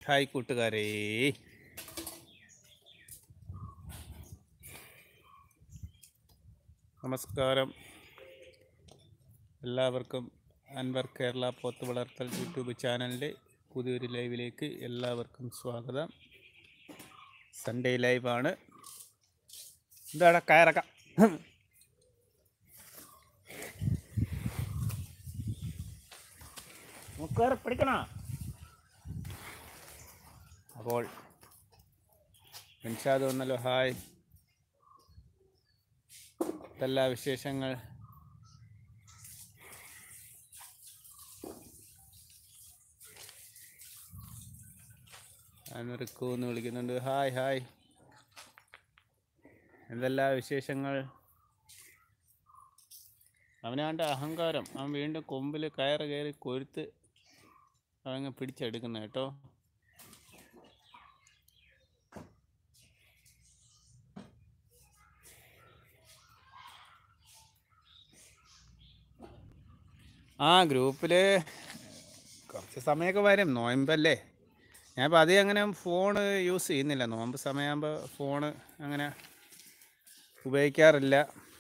hi കൂട്ടുകാരേ നമസ്കാരം എല്ലാവർക്കും അൻവർ കേരള പോത്ത് വളർത്തൽ യൂട്യൂബ് ചാനലിൻ്റെ പുതിയൊരു ലൈവിലേക്ക് എല്ലാവർക്കും സ്വാഗതം സൺഡേ ലൈവാണ് എന്താണ് കയറക്ക കയറി പിടിക്കണ അപ്പോൾ നിൻഷാദ് വന്നല്ലോ ഹായ് എല്ലാ വിശേഷങ്ങൾ അനുറിക്കു എന്ന് വിളിക്കുന്നുണ്ട് ഹായ് ഹായ് എന്തെല്ലാ വിശേഷങ്ങൾ അവനാണ്ട് അഹങ്കാരം അവൻ വീണ്ടും കൊമ്പിൽ കയറ് കയറി കൊരുത്ത് അവങ്ങ് പിടിച്ചെടുക്കുന്ന കേട്ടോ ആ ഗ്രൂപ്പിൽ കുറച്ച് സമയമൊക്കെ വരും നോയമ്പല്ലേ ഞാനിപ്പോൾ അധികം അങ്ങനെ ഫോണ് യൂസ് ചെയ്യുന്നില്ല നോമ്പ് സമയമാകുമ്പോൾ ഫോണ് അങ്ങനെ ഉപയോഗിക്കാറില്ല